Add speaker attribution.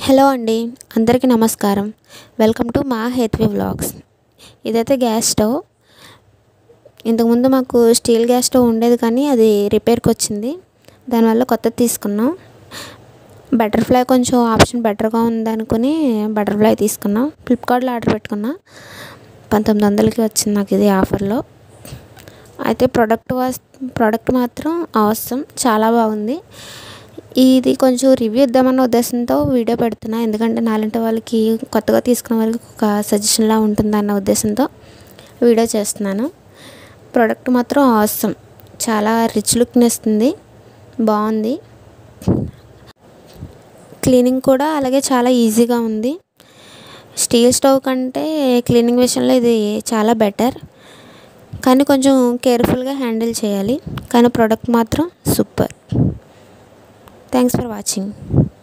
Speaker 1: hello అండి అందరికీ నమస్కారం వెల్కమ్ టు మా హేత్వి వ్లాగ్స్ ఇదైతే గ్యాస్ స్టవ్ ఇంతకుముందు మాకు స్టీల్ గ్యాస్ స్టవ్ ఉండేది కానీ అది రిపేర్కి వచ్చింది దానివల్ల కొత్తది తీసుకున్నాం బటర్ఫ్లై కొంచెం ఆప్షన్ బెటర్గా ఉందనుకుని బటర్ఫ్లై తీసుకున్నాం ఫ్లిప్కార్ట్లో ఆర్డర్ పెట్టుకున్నా పంతొమ్మిది వందలకి వచ్చింది నాకు ఇది ఆఫర్లో అయితే ప్రోడక్ట్ వాస్ ప్రోడక్ట్ మాత్రం అవసరం చాలా బాగుంది ఇది కొంచెం రివ్యూ ఇద్దామన్న ఉద్దేశంతో వీడియో పెడుతున్నా ఎందుకంటే నాలంటి వాళ్ళకి కొత్తగా తీసుకున్న వాళ్ళకి ఒక సజెషన్లా ఉంటుందన్న ఉద్దేశంతో వీడియో చేస్తున్నాను ప్రోడక్ట్ మాత్రం అవసరం చాలా రిచ్ లుక్ని ఇస్తుంది బాగుంది క్లీనింగ్ కూడా అలాగే చాలా ఈజీగా ఉంది స్టీల్ స్టవ్ కంటే క్లీనింగ్ విషయంలో ఇది చాలా బెటర్ కానీ కొంచెం కేర్ఫుల్గా హ్యాండిల్ చేయాలి కానీ ప్రోడక్ట్ మాత్రం సూపర్ థ్యాంక్స్ ఫర్ వాచింగ్